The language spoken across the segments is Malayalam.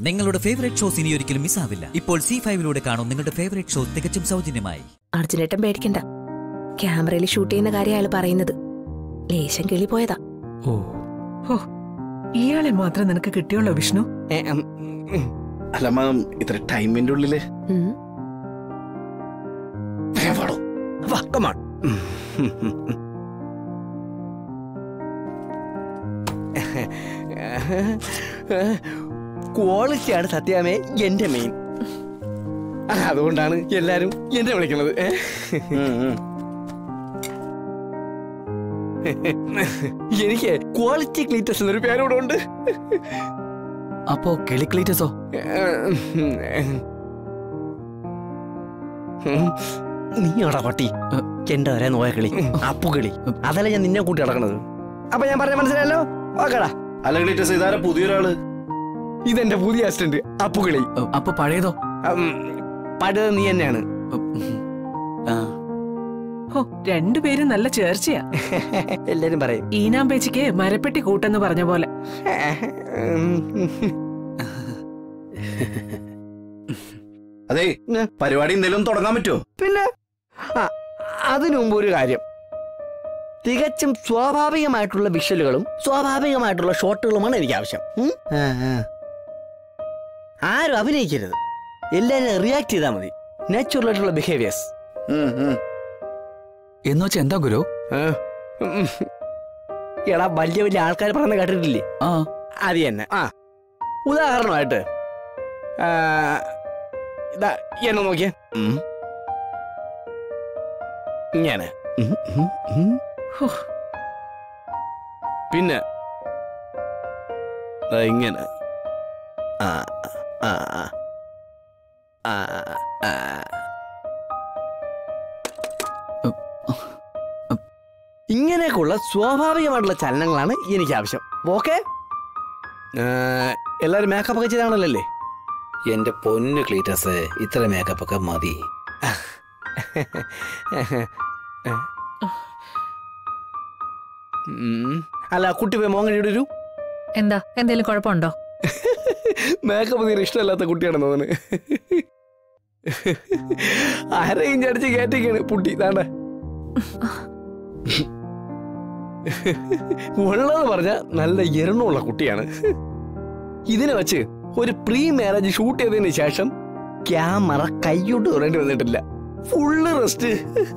നിങ്ങളുടെ ഫേവറേറ്റ് ഷോസ് ഇനി ഒരിക്കലും മിസ്സാവില്ല ഇപ്പോൾ സി ഫൈവിലൂടെ കാണും നിങ്ങളുടെ ഫേവറേറ്റ് ഷോ തികച്ചും സൗജന്യമായി അർജുനേട്ടൻ പേടിക്കണ്ട ക്യാമറയിൽ ഷൂട്ട് ചെയ്യുന്ന കാര്യം അയാൾ പറയുന്നത് ലേശം കിളി പോയതാ ഓ ഹോ ഇയാളെ മാത്രം നിനക്ക് കിട്ടിയുള്ളൂ വിഷ്ണു ഏ, ഉം, ഉം. അല്ല മാം ഇത്ര ടൈമിന്റെ ഉള്ളില് ഉം. വേഗം വാടോ. വാ, come on. ഉം. ക്വാളിറ്റിയാണ് സത്യാമേ എന്റെ മെയിൻ അതുകൊണ്ടാണ് എല്ലാരും എന്നെ വിളിക്കുന്നത് ഏ? എനിക്ക് ക്വാളിറ്റി ക്ലീറ്റസ് എന്നൊരു പേരോടെ ഉണ്ട് അപ്പോ കിളിക്ലീറ്റസോ നീയാടാ പട്ടി എന്റെ വരെ നോയ കിളി അപ്പു കിളി അതല്ല ഞാൻ നിന്നെ കൂട്ടി നടക്കണത് അപ്പൊ ഞാൻ പറഞ്ഞ മനസ്സിലായല്ലോ ഓക്കേടാ അല്ല ക്ലീറ്റസ് ഇതാരാ പുതിയൊരാള് ഇതെന്റെ പുതിയ അസിസ്റ്റന്റ് അപ്പു കിളി അപ്പൊ പഴയതോ ഉം, പഴയത് നീ തന്നെയാണ് ആ, ഹോ രണ്ടുപേരും നല്ല ചേർച്ചയാ എല്ലാരും പറയും ഈനാമ്പേച്ചിക്ക് മരപ്പെട്ടി കൂട്ടെന്ന് പറഞ്ഞ പോലെ അതെ പരിപാടി എന്തെങ്കിലും തുടങ്ങാൻ പറ്റുമോ പിന്നെ ആ, അതിനു മുമ്പ് ഒരു കാര്യം തികച്ചും സ്വാഭാവികമായിട്ടുള്ള വിഷ്വലുകളും സ്വാഭാവികമായിട്ടുള്ള ഷോട്ടുകളുമാണ് എനിക്ക് ആവശ്യം ഉം? ആ, ആ. ആരും അഭിനയിക്കരുത് എല്ലാവരും റിയാക്ട് ചെയ്താൽ മതി നാച്ചുറൽ ആയിട്ടുള്ള ബിഹേവിയേഴ്സ് ഉം, ഉം. എന്ന് വെച്ചാ എന്താ ഗുരു എടാ വലിയ വലിയ ആൾക്കാർ പറയുന്ന കേട്ടിട്ടില്ലേ ആ അത് തന്നെ ആ ഉദാഹരണമായിട്ട് ആ, ഇതാ എന്നെ നോക്കിയേ ഉം. ഇങ്ങനെ ഉം, ഉം, ഉം. ഹോ, പിന്നെ ദാ ഇങ്ങനെ ആ ആ ആ ആ ആ ഇങ്ങനെയൊക്കെയുള്ള സ്വാഭാവികമായിട്ടുള്ള ചലനങ്ങളാണ് എനിക്ക് ആവശ്യം ഓക്കെ എല്ലാവരും മേക്കപ്പ് ഒക്കെ ചെയ്താണല്ലേ എന്റെ പൊന്നു ക്ലീറ്റസ് ഇത്ര മേക്കപ്പ് ഒക്കെ മതി ഉം. അല്ല കുട്ടി പോയി മോങ്ങ ഇടൂ എന്താ എന്തേലും കുഴപ്പമുണ്ടോ മേക്കപ്പ് തീരെ ഇഷ്ടമല്ലാത്ത കുട്ടിയാണെന്ന് തോന്നുന്നു അരയിഞ്ച് അടിച്ച് കയറ്റിക്കാണ് പുട്ടി താണ്ട ഉള്ളത് പറഞ്ഞ നല്ല എരണമുള്ള കുട്ടിയാണ് ഇതിനെ വെച്ച് ഒരു പ്രീ മാരേജ് ഷൂട്ട് ചെയ്തതിന് ശേഷം ക്യാമറ കൈയോട്ട് തുറേണ്ടി വന്നിട്ടില്ല ഫുള്ള് റെസ്റ്റ്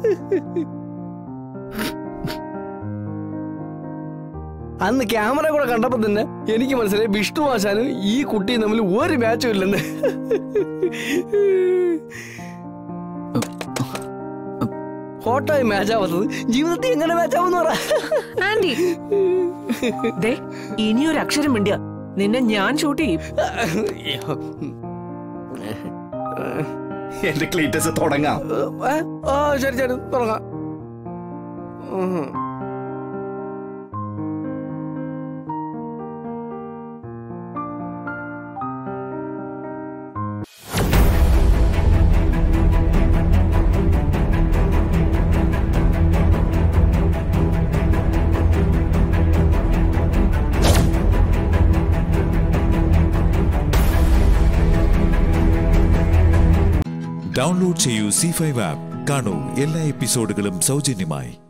അന്ന് ക്യാമറ കൂടെ കണ്ടപ്പോ തന്നെ എനിക്ക് മനസ്സിലായി വിഷ്ണു ആശാനും ഈ കുട്ടിയും തമ്മിൽ ഒരു മാച്ചും ഇല്ലെന്ന് ഫോട്ടോയിൽ മാച്ച് ആവാത്തത് ജീവിതത്തിൽ എങ്ങനെ മാച്ച് ആവുന്ന പറ ആന്റി ദേ ഇനിയൊരു അക്ഷരം മിണ്ടിയ നിന്നെ ഞാൻ ഷൂട്ട് ചെയ്യും എന്റെ ക്ലീറ്റസ് തുടങ്ങാം ഏ? ആ ശരി ശരി തുടങ്ങാം ഉം. ഡൗൺലോഡ് ചെയ്യൂ സി ഫൈവ് ആപ്പ് കാണൂ എല്ലാ എപ്പിസോഡുകളും സൗജന്യമായി